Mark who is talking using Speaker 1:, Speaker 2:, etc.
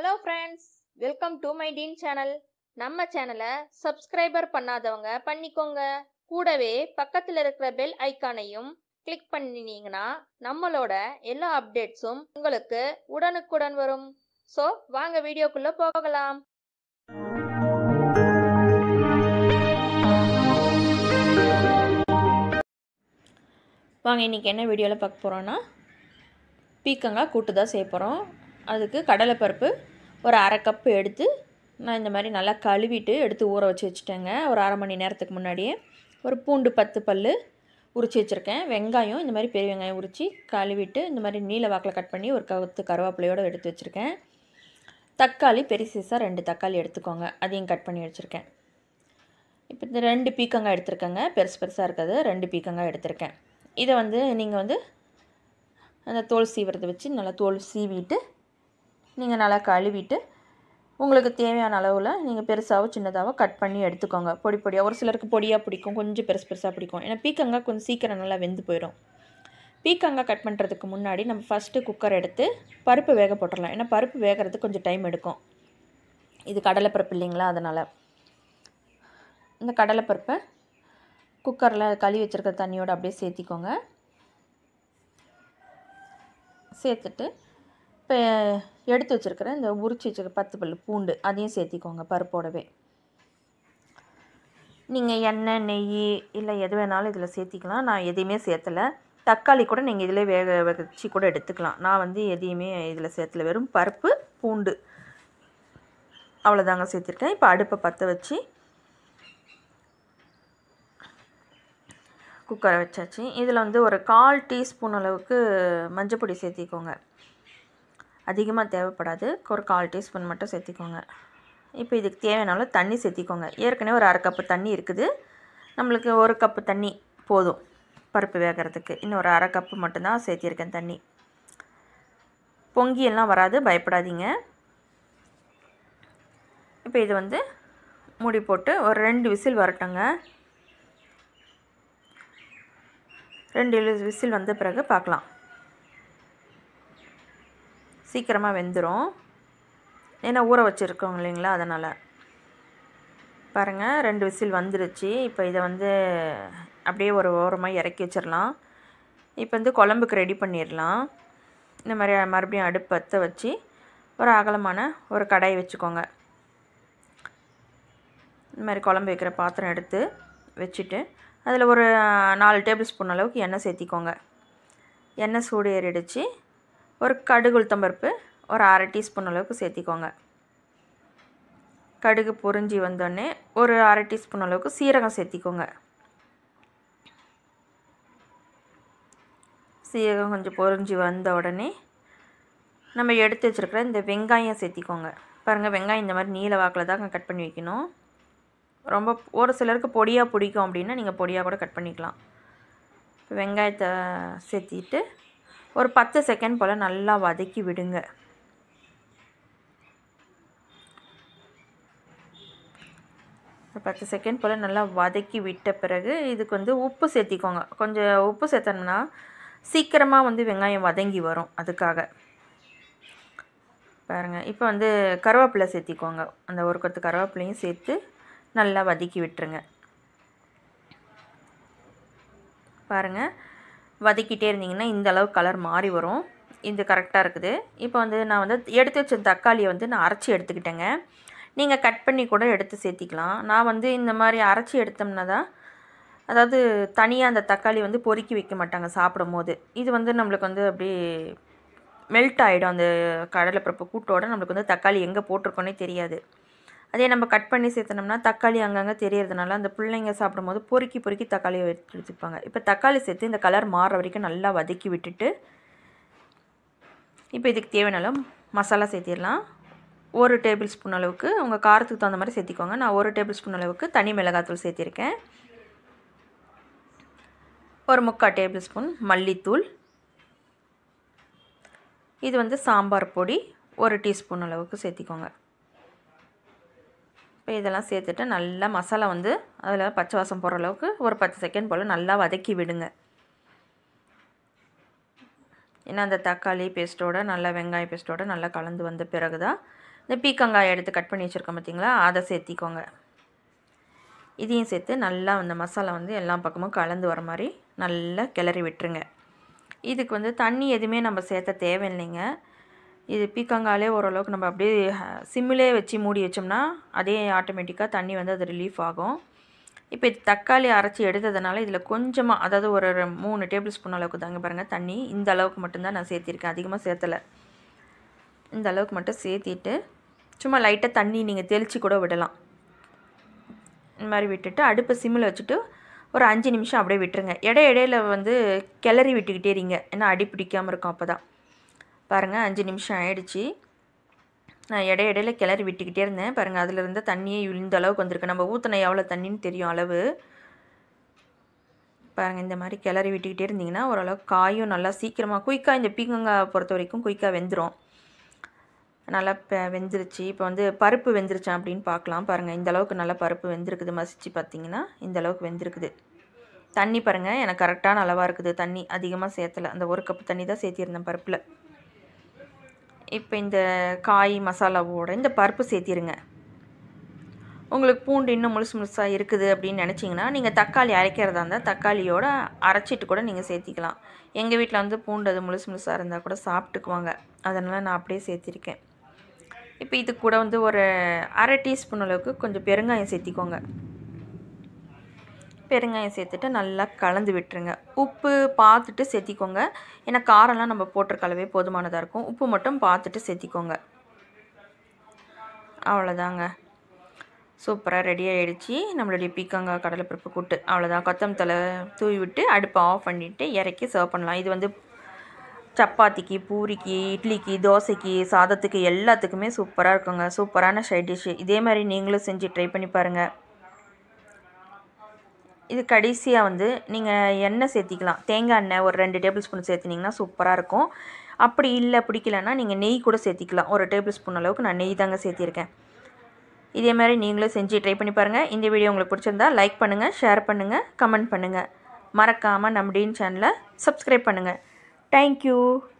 Speaker 1: hello friends welcome to my teen channel நம்ம சேனலை subscriber பண்ணாதவங்க பண்ணிக்கோங்க கூடவே பக்கத்தில் இருக்கிற பெல் ஐக்கானையும் கிளிக் பண்ணினீங்கன்னா நம்மளோட எல்லா அப்டேட்ஸும் உங்களுக்கு உடனுக்குடன் வரும் ஸோ வாங்க வீடியோக்குள்ளே போகலாம் வாங்க இன்றைக்கி என்ன வீடியோவில் பார்க்க போகிறோன்னா பீக்கங்காய் கூட்டு தான் செய்ய போகிறோம் அதுக்கு கடலைப்பருப்பு ஒரு அரை கப்பு எடுத்து நான் இந்த மாதிரி நல்லா கழுவிட்டு எடுத்து ஊற வச்சு வச்சுட்டேங்க ஒரு அரை மணி நேரத்துக்கு முன்னாடியே ஒரு பூண்டு பத்து பல் உரித்து வச்சுருக்கேன் வெங்காயம் இந்த மாதிரி பெரிய வெங்காயம் உரித்து கழுவிட்டு இந்த மாதிரி நீல வாக்கில் கட் பண்ணி ஒரு கவுத்து கருவேப்பிலையோடு எடுத்து வச்சுருக்கேன் தக்காளி பெரிய சீஸாக ரெண்டு தக்காளி எடுத்துக்கோங்க அதையும் கட் பண்ணி வச்சுருக்கேன் இப்போ இந்த ரெண்டு பீக்கங்காய் எடுத்திருக்கேங்க பெருசு பெருசாக இருக்கிறது ரெண்டு பீக்கங்காய் எடுத்திருக்கேன் இதை வந்து நீங்கள் வந்து அந்த தோல் சீவுறதை வச்சு நல்லா தோல் சீவிட்டு நீங்கள் நல்லா கழுவிட்டு உங்களுக்கு தேவையான அளவில் நீங்கள் பெருசாகவோ சின்னதாகவோ கட் பண்ணி எடுத்துக்கோங்க பொடி பொடியாக ஒரு சிலருக்கு பொடியாக பிடிக்கும் கொஞ்சம் பெருசு பெருசாக பிடிக்கும் ஏன்னா பீக்கங்காய் கொஞ்சம் சீக்கிரம் நல்லா வெந்து போயிடும் பீக்கங்காய் கட் பண்ணுறதுக்கு முன்னாடி நம்ம ஃபஸ்ட்டு குக்கர் எடுத்து பருப்பு வேக போட்டுடலாம் ஏன்னா பருப்பு வேகிறதுக்கு கொஞ்சம் டைம் எடுக்கும் இது கடலைப்பருப்பு இல்லைங்களா அதனால் இந்த கடலைப்பருப்பை குக்கரில் கழுவி வச்சுருக்க தண்ணியோடு அப்படியே சேர்த்திக்கோங்க சேர்த்துட்டு இப்போ எடுத்து வச்சுருக்கிற இந்த உரிச்சு வச்சுருக்க பத்து பல் பூண்டு அதையும் சேர்த்திக்கோங்க பருப்போடவே நீங்கள் எண்ணெய் நெய் இல்லை எது வேணாலும் இதில் சேர்த்திக்கலாம் நான் எதையுமே சேர்த்தலை தக்காளி கூட நீங்கள் இதில் வேக வச்சு கூட எடுத்துக்கலாம் நான் வந்து எதையுமே இதில் சேர்த்தல வெறும் பருப்பு பூண்டு அவ்வளோதாங்க சேர்த்துருக்கேன் இப்போ அடுப்பை பற்ற வச்சு குக்கரை வச்சாச்சு இதில் வந்து ஒரு கால் டீஸ்பூன் அளவுக்கு மஞ்சப்பொடி சேர்த்திக்கோங்க அதிகமாக தேவைப்படாது ஒரு கால் டீஸ்பூன் மட்டும் சேர்த்திக்கோங்க இப்போ இதுக்கு தேவையான தண்ணி சேர்த்திக்கோங்க ஏற்கனவே ஒரு அரை கப்பு தண்ணி இருக்குது நம்மளுக்கு ஒரு கப்பு தண்ணி போதும் பருப்பு வேகிறதுக்கு இன்னும் ஒரு அரை கப்பு மட்டும்தான் சேர்த்திருக்கேன் தண்ணி பொங்கி எல்லாம் வராது பயப்படாதீங்க இப்போ இது வந்து மூடி போட்டு ஒரு ரெண்டு விசில் வரட்டுங்க ரெண்டு விசில் வந்த பிறகு பார்க்கலாம் சீக்கிரமாக வெந்துடும் ஏன்னா ஊற வச்சுருக்கோம் இல்லைங்களா அதனால் பாருங்கள் ரெண்டு விசில் வந்துருச்சு இப்போ இதை வந்து அப்படியே ஒரு ஓரமாக இறக்கி வச்சிடலாம் இப்போ வந்து குழம்புக்கு ரெடி பண்ணிடலாம் இந்த மாதிரி மறுபடியும் அடுப்பு பற்ற வச்சு ஒரு அகலமான ஒரு கடாய் வச்சுக்கோங்க இந்த மாதிரி குழம்பு வைக்கிற பாத்திரம் எடுத்து வச்சுட்டு அதில் ஒரு நாலு டேபிள் ஸ்பூன் அளவுக்கு எண்ணெய் சேர்த்திக்கோங்க எண்ணெய் சூடு ஏறிடுச்சு ஒரு கடுகு உளுத்தம்பருப்பு ஒரு அரை டீஸ்பூன் அளவுக்கு சேர்த்திக்கோங்க கடுகு பொறிஞ்சி வந்தோடனே ஒரு அரை டீஸ்பூன் அளவுக்கு சீரகம் சேர்த்திக்கோங்க சீரகம் கொஞ்சம் பொறிஞ்சி வந்த உடனே நம்ம எடுத்து வச்சுருக்கிற இந்த வெங்காயம் சேர்த்திக்கோங்க பாருங்கள் வெங்காயம் இந்த மாதிரி நீல வாக்கில் தான் கட் பண்ணி வைக்கணும் ரொம்ப ஒரு சிலருக்கு பொடியாக பிடிக்கும் அப்படின்னா நீங்கள் பொடியாக கூட கட் பண்ணிக்கலாம் இப்போ வெங்காயத்தை சேர்த்திட்டு ஒரு பத்து செகண்ட் போல் நல்லா வதக்கி விடுங்க ஒரு பத்து செகண்ட் போல் நல்லா வதக்கி விட்ட பிறகு இதுக்கு வந்து உப்பு சேர்த்திக்கோங்க கொஞ்சம் உப்பு சேர்த்தோம்னா சீக்கிரமாக வந்து வெங்காயம் வதங்கி வரும் அதுக்காக பாருங்கள் இப்போ வந்து கருவேப்பிலை சேர்த்திக்கோங்க அந்த ஒரு கொத்து கருவேப்பிலையும் சேர்த்து நல்லா வதக்கி விட்டுருங்க பாருங்கள் வதக்கிட்டே இருந்தீங்கன்னா இந்த அளவு கலர் மாறி வரும் இது கரெக்டாக இருக்குது இப்போ வந்து நான் வந்து எடுத்து வச்ச தக்காளியை வந்து நான் அரைச்சி எடுத்துக்கிட்டேங்க நீங்கள் கட் பண்ணி கூட எடுத்து சேர்த்திக்கலாம் நான் வந்து இந்த மாதிரி அரைச்சி எடுத்தோம்னா தான் அதாவது தனியாக அந்த தக்காளி வந்து பொறுக்கி வைக்க மாட்டாங்க சாப்பிடும் போது இது வந்து நம்மளுக்கு வந்து அப்படியே மெல்ட் ஆகிடும் அந்த கடலைப்பருப்பு கூட்டோட நம்மளுக்கு வந்து தக்காளி எங்கே போட்டிருக்கோன்னே தெரியாது அதே நம்ம கட் பண்ணி சேர்த்தனோம்னா தக்காளி அங்கங்கே தெரியறதுனால அந்த பிள்ளைங்க சாப்பிடும்போது பொறுக்கி பொறுக்கி தக்காளியை எடுத்துப்பாங்க இப்போ தக்காளி சேர்த்து இந்த கலர் மாறுற வரைக்கும் நல்லா வதக்கி விட்டுட்டு இப்போ இதுக்கு தேவையான மசாலா சேர்த்திடலாம் ஒரு டேபிள் ஸ்பூன் அளவுக்கு உங்கள் காரத்துக்கு தகுந்த மாதிரி சேர்த்திக்கோங்க நான் ஒரு டேபிள் ஸ்பூன் அளவுக்கு தனி மிளகாத்தூள் சேர்த்திருக்கேன் ஒரு முக்கால் டேபிள் ஸ்பூன் மல்லித்தூள் இது வந்து சாம்பார் பொடி ஒரு டீஸ்பூன் அளவுக்கு சேர்த்திக்கோங்க இப்போ இதெல்லாம் சேர்த்துட்டு நல்லா மசாலா வந்து அதில் பச்சை வாசம் போகிற அளவுக்கு ஒரு பத்து செகண்ட் போல் நல்லா வதக்கி விடுங்க ஏன்னா அந்த தக்காளி பேஸ்ட்டோட நல்லா வெங்காய பேஸ்ட்டோட நல்லா கலந்து வந்த பிறகு தான் இந்த பீக்கங்காய் எடுத்து கட் பண்ணி வச்சுருக்கோம் பார்த்தீங்களா அதை சேர்த்திக்கோங்க இதையும் சேர்த்து நல்லா அந்த மசாலா வந்து எல்லா பக்கமும் கலந்து வர மாதிரி நல்லா கிளறி விட்டுருங்க இதுக்கு வந்து தண்ணி எதுவுமே நம்ம சேர்த்த தேவையில்லைங்க இது பீக்கங்காலே ஓரளவுக்கு நம்ம அப்படியே சிம்மிலே வச்சு மூடி வச்சோம்னா அதே ஆட்டோமேட்டிக்காக தண்ணி வந்து அது ரிலீஃப் ஆகும் இப்போ இது தக்காளி அரைச்சி எடுத்ததுனால இதில் கொஞ்சமாக அதாவது ஒரு ரெ- மூணு டேபிள் ஸ்பூன் அளவுக்கு தாங்க பாருங்கள் தண்ணி இந்த அளவுக்கு மட்டும்தான் நான் சேர்த்திருக்கேன் அதிகமாக சேர்த்தலை இந்த அளவுக்கு மட்டும் சேர்த்திட்டு சும்மா லைட்டாக தண்ணி நீங்கள் தெளித்து கூட விடலாம் இந்த மாதிரி விட்டுட்டு அடுப்பை சிம்மில் வச்சுட்டு ஒரு அஞ்சு நிமிஷம் அப்படியே விட்டுருங்க இடை இடையில வந்து கிளறி விட்டுக்கிட்டே இருங்க ஏன்னா அடி பிடிக்காமல் இருக்கும் அப்போ தான் பாருங்கள் அஞ்சு நிமிஷம் ஆயிடுச்சு நான் இடை இடையில கிளறி விட்டுக்கிட்டே இருந்தேன் பாருங்கள் அதில் இருந்த தண்ணியே இந்த அளவுக்கு வந்திருக்கு நம்ம ஊற்றின எவ்வளோ தண்ணின்னு தெரியும் அளவு பாருங்கள் இந்த மாதிரி கிளறி விட்டுக்கிட்டே இருந்தீங்கன்னா ஓரளவுக்கு காயும் நல்லா சீக்கிரமாக குயிக்காக இந்த பீக்கங்காய் பொறுத்த வரைக்கும் குயிக்காக வெந்துடும் நல்லா பெ- வெந்துருச்சு இப்போ வந்து பருப்பு வெந்துருச்சா அப்படின்னு பார்க்கலாம் பாருங்கள் இந்த அளவுக்கு நல்லா பருப்பு வெந்திருக்குது மசிச்சு பார்த்தீங்கன்னா இந்த அளவுக்கு வெந்திருக்குது தண்ணி பாருங்கள் எனக்கு கரெக்டான அளவாக இருக்குது தண்ணி அதிகமாக சேர்த்தலை அந்த ஒரு கப்பு தண்ணி தான் சேர்த்திருந்தேன் பருப்பில் இப்போ இந்த காய் மசாலாவோட இந்த பருப்பு சேர்த்திருங்க உங்களுக்கு பூண்டு இன்னும் முழுசு முழுசாக இருக்குது அப்படின்னு நினச்சிங்கன்னா நீங்கள் தக்காளி அரைக்கிறதா இருந்தால் தக்காளியோட அரைச்சிட்டு கூட நீங்கள் சேர்த்திக்கலாம் எங்கள் வீட்டில் வந்து பூண்டு அது முழுசு முழுசாக இருந்தால் கூட சாப்பிட்டுக்குவாங்க அதனால் நான் அப்படியே சேர்த்திருக்கேன் இப்போ இது கூட வந்து ஒரு அரை டீஸ்பூன் அளவுக்கு கொஞ்சம் பெருங்காயம் சேர்த்திக்கோங்க பெருங்காயம் சேர்த்துட்டு நல்லா கலந்து விட்டுருங்க உப்பு பார்த்துட்டு சேர்த்திக்கோங்க ஏன்னா காரம்லாம் நம்ம போட்டிருக்கலவே போதுமானதாக இருக்கும் உப்பு மட்டும் பார்த்துட்டு சேர்த்திக்கோங்க அவ்வளோதாங்க சூப்பராக ரெடி ஆயிடுச்சு நம்மளுடைய பீக்கங்காய் கடலைப்பருப்பு கூட்டு அவ்வளோதான் கொத்தமல்லி தலை தூவி விட்டு அடுப்பை ஆஃப் பண்ணிவிட்டு இறக்கி சர்வ் பண்ணலாம் இது வந்து சப்பாத்திக்கு பூரிக்கு இட்லிக்கு தோசைக்கு சாதத்துக்கு எல்லாத்துக்குமே சூப்பராக இருக்குங்க சூப்பரான சைட் டிஷ்ஷு இதே மாதிரி நீங்களும் செஞ்சு ட்ரை பண்ணி பாருங்கள் இது கடைசியாக வந்து நீங்கள் எண்ணெய் சேர்த்திக்கலாம் தேங்காய் எண்ணெய் ஒரு ரெண்டு டேபிள் ஸ்பூன் சேர்த்துனீங்கன்னா சூப்பராக இருக்கும் அப்படி இல்லை பிடிக்கலன்னா நீங்கள் நெய் கூட சேர்த்திக்கலாம் ஒரு டேபிள் ஸ்பூன் அளவுக்கு நான் நெய் தாங்க சேர்த்திருக்கேன் இதே மாதிரி நீங்களும் செஞ்சு ட்ரை பண்ணி பாருங்கள் இந்த வீடியோ உங்களுக்கு பிடிச்சிருந்தா லைக் பண்ணுங்கள் ஷேர் பண்ணுங்கள் கமெண்ட் பண்ணுங்கள் மறக்காமல் நம்ம டீன் சேனலை சப்ஸ்கிரைப் பண்ணுங்கள் தேங்க்யூ